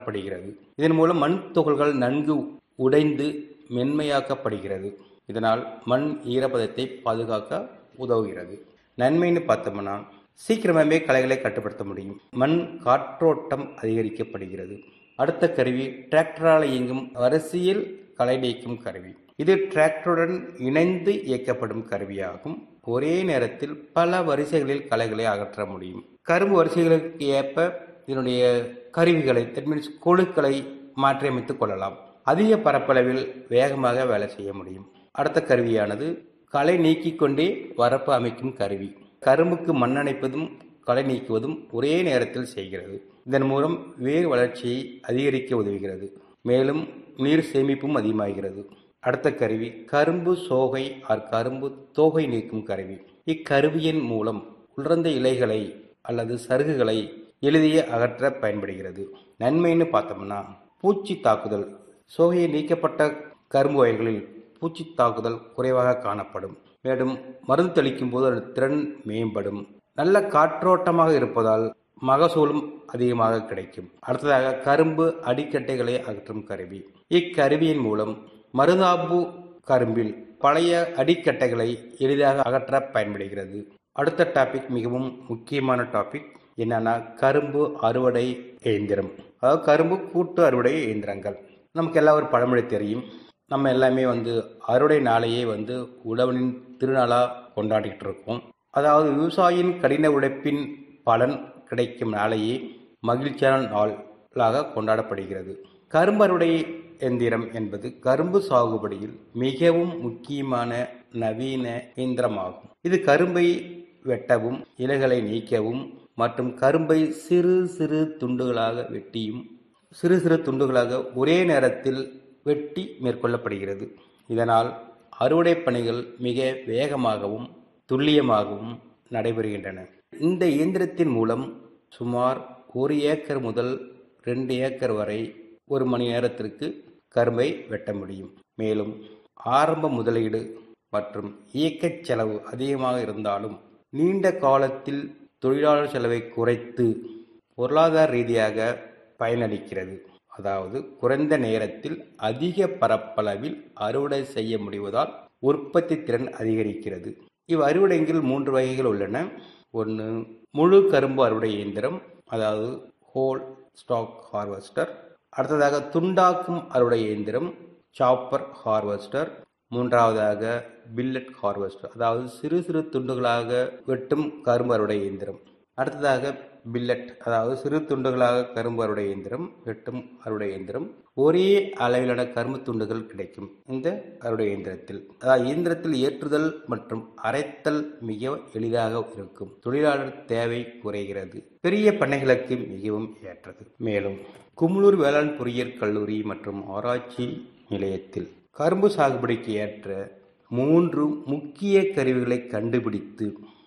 படுகிறது இதன் மூலம் மண் துகள்கள் நன்கு உடைந்து மென்மையாக்கப்படுகிறது இதனால் மண் ஈரப்பதத்தை பாதுகாக்க உதவுகிறது நன்மைன்னு பார்த்தோம்னா சீக்கிரமாகவே களைகளை கட்டுப்படுத்த முடியும் மண் காற்றோட்டம் அதிகரிக்கப்படுகிறது அடுத்த கருவி டிராக்டரால் இயங்கும் அரசியல் களை நீக்கும் கருவி இது டிராக்டருடன் இணைந்து இயக்கப்படும் கருவியாகும் ஒரே நேரத்தில் பல வரிசைகளில் களைகளை அகற்ற முடியும் கரும்பு வரிசைகளுக்கு ஏற்ப இதனுடைய கருவிகளை தட் மீன்ஸ் கொழுக்களை மாற்றியமைத்துக் கொள்ளலாம் அதிக பரப்பளவில் வேகமாக வேலை செய்ய முடியும் அடுத்த கருவியானது களை நீக்கிக் கொண்டே வரப்பு அமைக்கும் கருவி கரும்புக்கு மண்ணணைப்பதும் களை நீக்குவதும் ஒரே நேரத்தில் செய்கிறது இதன் மூலம் வேர் வளர்ச்சியை அதிகரிக்க உதவுகிறது மேலும் நீர் சேமிப்பும் அதிகமாகிறது அடுத்த கருவி கரும்பு சோகை ஆர் கரும்பு தோகை நீக்கும் கருவி இக்கருவியின் மூலம் உலர்ந்த இலைகளை அல்லது சருகுகளை எளிதிய அகற்ற பயன்படுகிறது நன்மைன்னு பார்த்தோம்னா பூச்சி தாக்குதல் சோகையை நீக்கப்பட்ட கரும்பு வயல்களில் பூச்சி தாக்குதல் குறைவாக காணப்படும் மேலும் மருந்து தெளிக்கும் போது அதன் திறன் மேம்படும் நல்ல காற்றோட்டமாக இருப்பதால் மகசூலும் அதிகமாக கிடைக்கும் அடுத்ததாக கரும்பு அடிக்கட்டைகளை அகற்றும் கருவி இக்கருவியின் மூலம் மருதாம்பு கரும்பில் பழைய அடிக்கட்டைகளை எளிதாக அகற்ற பயன்படுகிறது அடுத்த டாபிக் மிகவும் முக்கியமான டாபிக் என்னன்னா கரும்பு அறுவடை இயந்திரம் அதாவது கரும்பு கூட்டு அறுவடை இயந்திரங்கள் நமக்கு எல்லாம் ஒரு பழமொழி தெரியும் நம்ம எல்லாமே வந்து அறுவடை நாளையே வந்து உழவனின் திருநாளாக கொண்டாடிட்டு இருக்கோம் அதாவது விவசாயியின் கடின உழைப்பின் பலன் கிடைக்கும் நாளையே மகிழ்ச்சியான நாளாக கொண்டாடப்படுகிறது கரும்பு அறுவடை எந்திரம் என்பது கரும்பு சாகுபடியில் மிகவும் முக்கியமான நவீன இயந்திரமாகும் இது கரும்பை வெட்டவும் இலைகளை நீக்கவும் மற்றும் கரும்பை சிறு சிறு துண்டுகளாக வெட்டியும் சிறு சிறு துண்டுகளாக ஒரே நேரத்தில் வெட்டி மேற்கொள்ளப்படுகிறது இதனால் அறுவடை பணிகள் மிக வேகமாகவும் துல்லியமாகவும் நடைபெறுகின்றன இந்த இயந்திரத்தின் மூலம் சுமார் ஒரு ஏக்கர் முதல் ரெண்டு ஏக்கர் வரை ஒரு மணி நேரத்திற்கு கரும்பை வெட்ட முடியும் மேலும் ஆரம்ப முதலீடு மற்றும் இயக்கச் செலவு அதிகமாக இருந்தாலும் நீண்ட காலத்தில் தொழிலாளர் செலவை குறைத்து பொருளாதார ரீதியாக பயனளிக்கிறது அதாவது குறைந்த நேரத்தில் அதிக பரப்பளவில் அறுவடை செய்ய முடிவதால் உற்பத்தி திறன் அதிகரிக்கிறது இவ் அறுவடைகள் மூன்று வகைகள் உள்ளன ஒன்று முழு கரும்பு அறுவடை இயந்திரம் அதாவது ஹோல் ஸ்டாக் ஹார்வெஸ்டர் அடுத்ததாக துண்டாக்கும் அறுவடை இயந்திரம் சாப்பர் ஹார்வெஸ்டர் மூன்றாவதாக பில்லட் ஹார்வெஸ்டர் அதாவது சிறு சிறு துண்டுகளாக வெட்டும் கரும்பு அறுவடை இயந்திரம் அடுத்ததாக பில்லட் அதாவது சிறு துண்டுகளாக கரும்பு அறுவடை இயந்திரம் வெட்டும் அறுவடை இயந்திரம் ஒரே அளவிலான கரும்பு துண்டுகள் கிடைக்கும் இந்த அறுவடை இயந்திரத்தில் அதாவது இயந்திரத்தில் ஏற்றுதல் மற்றும் அரைத்தல் மிக எளிதாக இருக்கும் தொழிலாளர் தேவை குறைகிறது பெரிய பண்ணைகளுக்கு மிகவும் ஏற்றது மேலும் குமுளூர் வேளாண் பொறியியல் கல்லூரி மற்றும் ஆராய்ச்சி நிலையத்தில் கரும்பு சாகுபடிக்கு ஏற்ற மூன்று முக்கிய கருவிகளை கண்டுபிடித்து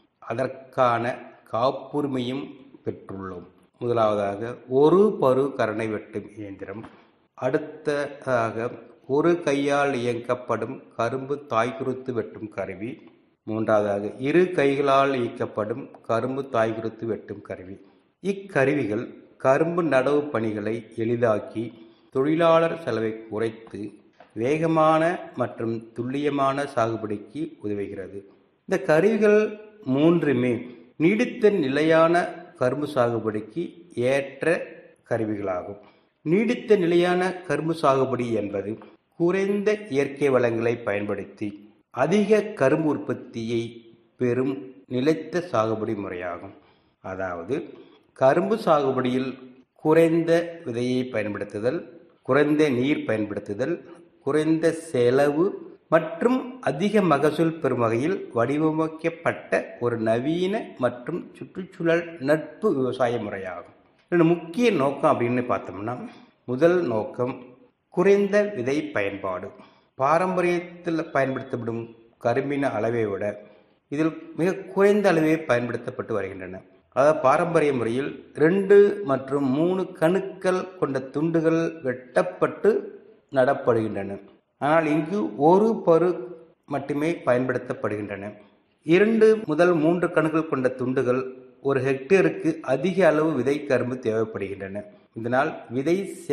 அதற்கான காப்புரிமையும் பெற்றுள்ளோம் முதலாவதாக ஒரு பரு கரணை வெட்டும் இயந்திரம் அடுத்ததாக ஒரு கையால் இயக்கப்படும் கரும்பு தாய்குருத்து வெட்டும் கருவி மூன்றாவதாக இரு கைகளால் இயக்கப்படும் கரும்பு தாய்குருத்து வெட்டும் கருவி இக்கருவிகள் கரும்பு நடவு பணிகளை எளிதாக்கி தொழிலாளர் செலவை குறைத்து வேகமான மற்றும் துல்லியமான சாகுபடிக்கு உதவுகிறது இந்த கருவிகள் மூன்றுமே நீடித்த நிலையான கரும்பு சாகுபடிக்கு ஏற்ற கருவிகளாகும் நீடித்த நிலையான கரும்பு சாகுபடி என்பது குறைந்த இயற்கை வளங்களை பயன்படுத்தி அதிக கரும்பு உற்பத்தியை பெறும் நிலைத்த சாகுபடி முறையாகும் அதாவது கரும்பு சாகுபடியில் குறைந்த விதையை பயன்படுத்துதல் குறைந்த நீர் பயன்படுத்துதல் குறைந்த செலவு மற்றும் அதிக மகசூல் பெறும் வகையில் வடிவமைக்கப்பட்ட ஒரு நவீன மற்றும் சுற்றுச்சூழல் நட்பு விவசாய முறையாகும் இதன் முக்கிய நோக்கம் அப்படின்னு பார்த்தோம்னா முதல் நோக்கம் குறைந்த விதை பயன்பாடு பாரம்பரியத்தில் பயன்படுத்தப்படும் கரும்பின அளவை விட இதில் மிக குறைந்த அளவே பயன்படுத்தப்பட்டு வருகின்றன அதாவது பாரம்பரிய முறையில் ரெண்டு மற்றும் மூணு கணுக்கள் கொண்ட துண்டுகள் வெட்டப்பட்டு நடப்படுகின்றன ஆனால் இங்கு ஒரு பரு மட்டுமே பயன்படுத்தப்படுகின்றன இரண்டு முதல் மூன்று கணுக்கள் கொண்ட துண்டுகள் ஒரு ஹெக்டேருக்கு அதிக அளவு விதை கரும்பு தேவைப்படுகின்றன இதனால் விதை